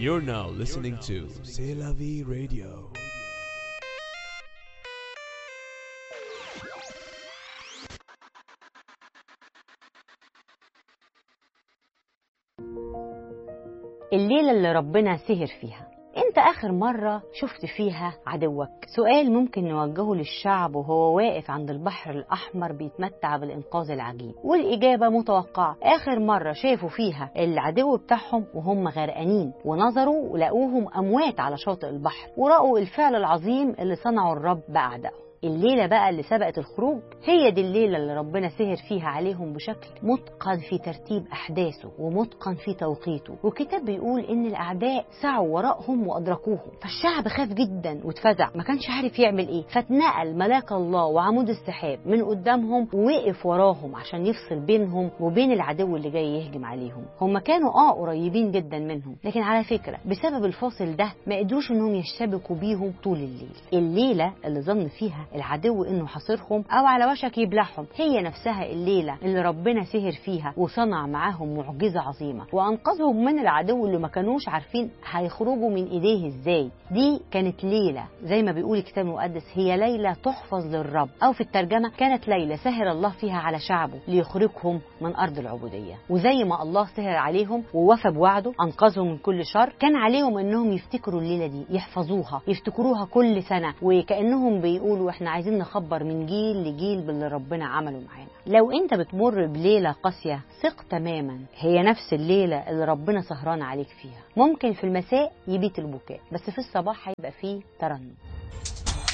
You're now listening to C'est la vie radio. الليلة اللي ربنا سهر فيها انت اخر مرة شفت فيها عدوك سؤال ممكن نوجهه للشعب وهو واقف عند البحر الاحمر بيتمتع بالانقاذ العجيب والاجابة متوقعة اخر مرة شافوا فيها العدو بتاعهم وهم غرقانين ونظروا ولقوهم اموات على شاطئ البحر ورأوا الفعل العظيم اللي صنعه الرب باعدائهم الليلة بقى اللي سبقت الخروج هي دي الليلة اللي ربنا سهر فيها عليهم بشكل متقن في ترتيب أحداثه ومتقن في توقيته والكتاب بيقول إن الأعداء سعوا وراءهم وأدركوهم فالشعب خاف جدا واتفزع ما كانش عارف يعمل إيه فاتنقل ملاك الله وعمود السحاب من قدامهم ووقف وراهم عشان يفصل بينهم وبين العدو اللي جاي يهجم عليهم هم كانوا اه قريبين جدا منهم لكن على فكرة بسبب الفاصل ده ما قدروش إنهم يشتبكوا بيهم طول الليل الليلة اللي ظن فيها العدو انه حاصرهم او على وشك يبلعهم هي نفسها الليله اللي ربنا سهر فيها وصنع معاهم معجزه عظيمه وانقذهم من العدو اللي ما كانوش عارفين هيخرجوا من ايديه ازاي دي كانت ليله زي ما بيقول الكتاب المقدس هي ليله تحفظ للرب او في الترجمه كانت ليله سهر الله فيها على شعبه ليخرجهم من ارض العبوديه وزي ما الله سهر عليهم ووفى بوعده انقذهم من كل شر كان عليهم انهم يفتكروا الليله دي يحفظوها يفتكروها كل سنه وكانهم بيقولوا احنا عايزين نخبر من جيل لجيل باللي ربنا عمله معانا لو انت بتمر بليله قاسيه ثق تماما هي نفس الليله اللي ربنا سهران عليك فيها ممكن في المساء يبيت البكاء بس في الصباح هيبقى فيه ترنم